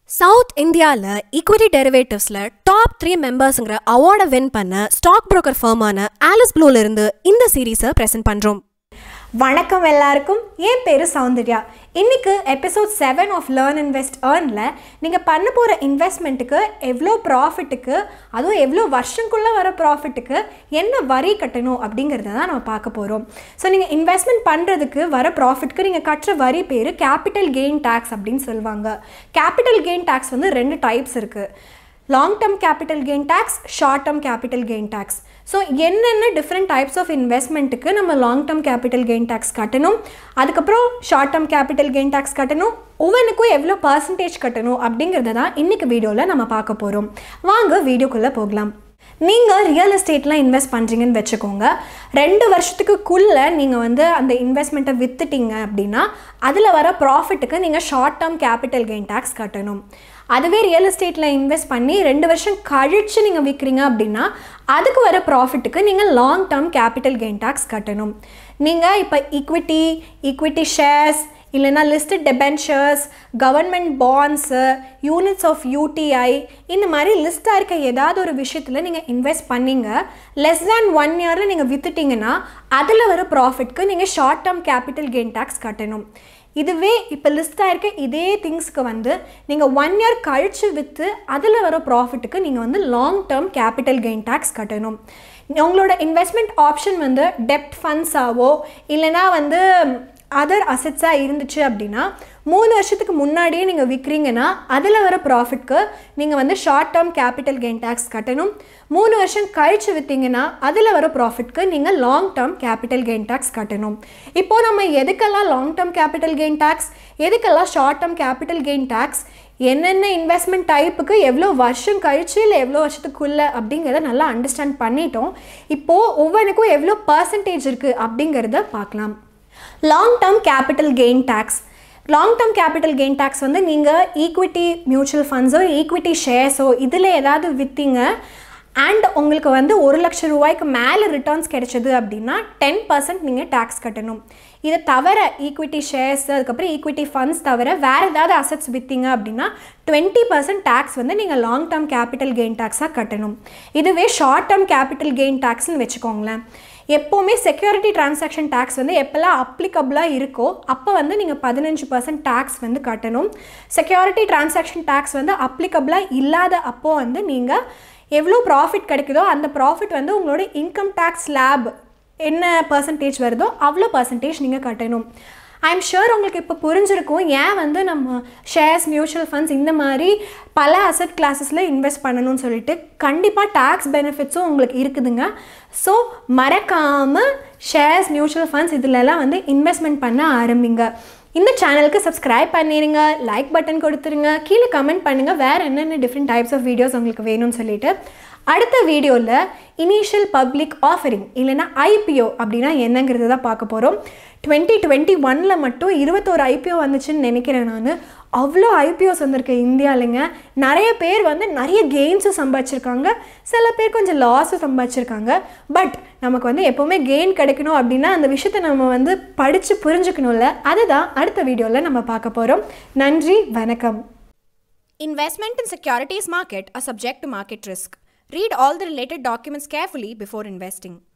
South இந்தியாவில் equity டெரிவேட்டிவ்ஸில் top three மெம்பர்ஸுங்கிற அவார்டை வின் பண்ண ஸ்டாக் புரோக்கர் ஃபர்மான ஆலிஸ் ப்ளூல இருந்து இந்த சீரீஸை ப்ரெசென்ட் பண்ணுறோம் வணக்கம் எல்லாருக்கும் என் பேர் சௌந்தர்யா இன்னைக்கு episode seven of learn invest ஏர்னில் நீங்கள் பண்ண போகிற இன்வெஸ்ட்மெண்ட்டுக்கு எவ்வளோ ப்ராஃபிட்டுக்கு அதுவும் எவ்வளோ வருஷங்குள்ளே வர ப்ராஃபிட்டுக்கு என்ன வரி கட்டணும் அப்படிங்கிறத தான் நம்ம பார்க்க போகிறோம் ஸோ நீங்கள் இன்வெஸ்ட்மெண்ட் பண்ணுறதுக்கு வர ப்ராஃபிட்க்கு நீங்கள் கட்டுற வரி பேர் கேபிட்டல் கெயின் டேக்ஸ் அப்படின்னு சொல்லுவாங்க கேபிட்டல் கெயின் டேக்ஸ் வந்து ரெண்டு டைப்ஸ் இருக்குது long term capital gain tax short term capital gain tax so என்னென்ன டிஃப்ரெண்ட் டைப்ஸ் ஆஃப் இன்வெஸ்ட்மெண்ட்டுக்கு நம்ம long term capital gain tax கட்டணும் அதுக்கப்புறம் short term capital gain tax கட்டணும் ஒவ்வொன்றுக்கும் எவ்வளோ பர்சன்டேஜ் கட்டணும் அப்படிங்கிறத தான் இன்றைக்கி வீடியோவில் நம்ம பார்க்க போகிறோம் வாங்க வீடியோக்குள்ளே போகலாம் நீங்கள் ரியல் எஸ்டேட்டில் இன்வெஸ்ட் பண்ணுறீங்கன்னு வச்சுக்கோங்க ரெண்டு வருஷத்துக்குள்ளே நீங்கள் வந்து அந்த இன்வெஸ்ட்மெண்ட்டை விற்றுட்டீங்க அப்படின்னா அதில் வர ப்ராஃபிட்டுக்கு நீங்கள் short term capital gain tax கட்டணும் அதுவே ரியல் எஸ்டேட்டில் இன்வெஸ்ட் பண்ணி ரெண்டு வருஷம் கழித்து நீங்கள் விற்கிறீங்க அப்படின்னா அதுக்கு வர ப்ராஃபிட்டுக்கு நீங்கள் long term capital gain tax கட்டணும் நீங்கள் இப்போ ஈக்விட்டி ஈக்விட்டி ஷேர்ஸ் இல்லைனா listed debentures government bonds units of UTI இந்த மாதிரி லிஸ்ட்டாக இருக்க ஏதாவது ஒரு விஷயத்தில் நீங்கள் இன்வெஸ்ட் பண்ணீங்க லெஸ் தேன் ஒன் இயரில் நீங்கள் விற்றுட்டிங்கன்னா அதில் வர ப்ராஃபிட்க்கு நீங்கள் short term capital gain tax கட்டணும் இதுவே இப்போ லிஸ்ட்டாக இருக்க இதே திங்ஸ்க்கு வந்து நீங்கள் ஒன் இயர் கழித்து விற்று அதில் வர ப்ராஃபிட்டுக்கு நீங்கள் வந்து long term capital gain tax கட்டணும் உங்களோட இன்வெஸ்ட்மெண்ட் ஆப்ஷன் வந்து டெப்ட் ஃபண்ட்ஸாவோ இல்லைனா வந்து அதர் அசட்ஸாக இருந்துச்சு அப்படின்னா மூணு வருஷத்துக்கு முன்னாடியே நீங்கள் விற்கிறீங்கன்னா அதில் வர ப்ராஃபிட்க்கு நீங்கள் வந்து short term capital gain tax கட்டணும் மூணு வருஷம் கழித்து விற்றீங்கன்னா அதில் வர ப்ராஃபிட்க்கு நீங்கள் long term capital gain tax கட்டணும் இப்போது நம்ம எதுக்கெல்லாம் long term capital gain tax எதுக்கெல்லாம் short term capital gain tax என்னென்ன இன்வெஸ்ட்மெண்ட் டைப்புக்கு எவ்வளோ வருஷம் கழிச்சு இல்லை எவ்வளோ வருஷத்துக்குள்ளே அப்படிங்கிறத நல்லா அண்டர்ஸ்டாண்ட் பண்ணிட்டோம் இப்போது ஒவ்வொன்றுக்கும் எவ்வளோ பர்சன்டேஜ் இருக்குது அப்படிங்கிறத பார்க்கலாம் long term capital gain tax long term capital gain tax வந்து நீங்கள் ஈக்விட்டி மியூச்சுவல் ஃபண்ட்ஸோ ஈக்விட்டி ஷேர்ஸோ இதில் ஏதாவது விற்றீங்க அண்ட் உங்களுக்கு வந்து ஒரு லட்சம் ரூபாய்க்கு மேலே ரிட்டர்ன்ஸ் கிடைச்சது அப்படின்னா டென் பர்சன்ட் நீங்கள் டேக்ஸ் கட்டணும் இதை தவிர ஈக்விட்டி ஷேர்ஸ் அதுக்கப்புறம் ஈக்விட்டி ஃபண்ட்ஸ் தவிர வேறு ஏதாவது அசட்ஸ் விற்றீங்க அப்படின்னா டுவெண்ட்டி பர்சன்ட் டேக்ஸ் வந்து நீங்கள் லாங் டேர்ம் கேபிட்டல் கெயின் டேக்ஸாக கட்டணும் இதுவே ஷார்ட் டேர்ம் கேபிட்டல் கெயின் டேக்ஸ்னு வச்சுக்கோங்களேன் எப்போவுமே செக்யூரிட்டி டிரான்சாக்ஷன் டேக்ஸ் வந்து எப்போல்லாம் அப்ளிகபிளாக இருக்கோ அப்போ வந்து நீங்கள் பதினஞ்சு பர்சன்ட் டேக்ஸ் வந்து கட்டணும் செக்யூரிட்டி டிரான்சாக்ஷன் டேக்ஸ் வந்து அப்ளிகபிளாக இல்லாத அப்போ வந்து நீங்கள் எவ்வளோ ப்ராஃபிட் கிடைக்குதோ அந்த ப்ராஃபிட் வந்து உங்களோட இன்கம் டேக்ஸ் லேப் என்ன பர்சன்டேஜ் வருதோ அவ்வளோ பர்சன்டேஜ் நீங்கள் கட்டணும் ஐ எம் ஷுர் உங்களுக்கு இப்போ புரிஞ்சிருக்கும் ஏன் வந்து நம்ம ஷேர்ஸ் மியூச்சுவல் ஃபண்ட்ஸ் இந்த மாதிரி பல அசட் கிளாஸஸில் இன்வெஸ்ட் பண்ணணும்னு சொல்லிட்டு கண்டிப்பாக டேக்ஸ் பெனிஃபிட்ஸும் உங்களுக்கு இருக்குதுங்க ஸோ மறக்காமல் ஷேர்ஸ் மியூச்சுவல் ஃபண்ட்ஸ் இதிலெல்லாம் வந்து இன்வெஸ்ட்மெண்ட் பண்ண ஆரம்பிங்க இந்த சேனலுக்கு சப்ஸ்கிரைப் பண்ணிடுங்க லைக் பட்டன் கொடுத்துருங்க கீழே கமெண்ட் பண்ணுங்கள் வேறு என்னென்ன டிஃப்ரெண்ட் டைப்ஸ் ஆஃப் வீடியோஸ் உங்களுக்கு வேணும்னு சொல்லிட்டு அடுத்த வீடியோவில் இனிஷியல் பப்ளிக் ஆஃபரிங் இல்லைனா ஐபிஓ அப்படின்னா என்னங்கிறது தான் பார்க்க போகிறோம் டுவெண்ட்டி டுவெண்ட்டி ஒனில் மட்டும் இருபத்தோரு ஐபிஓ வந்துச்சுன்னு நினைக்கிறேன் நான் அவ்வளோ ஐபிஓஸ் வந்திருக்கு இந்தியாவிலங்க நிறைய பேர் வந்து நிறைய கெயின்ஸும் சம்பாதிச்சிருக்காங்க சில பேர் கொஞ்சம் லாஸும் சம்பாதிச்சிருக்காங்க பட் நமக்கு வந்து எப்போவுமே கெயின் கிடைக்கணும் அப்படின்னா அந்த விஷயத்தை நம்ம வந்து படித்து புரிஞ்சுக்கணும்ல அதுதான் அடுத்த வீடியோவில் நம்ம பார்க்க போகிறோம் நன்றி வணக்கம் Investment in securities market are subject to market risk. Read all the related documents carefully before investing.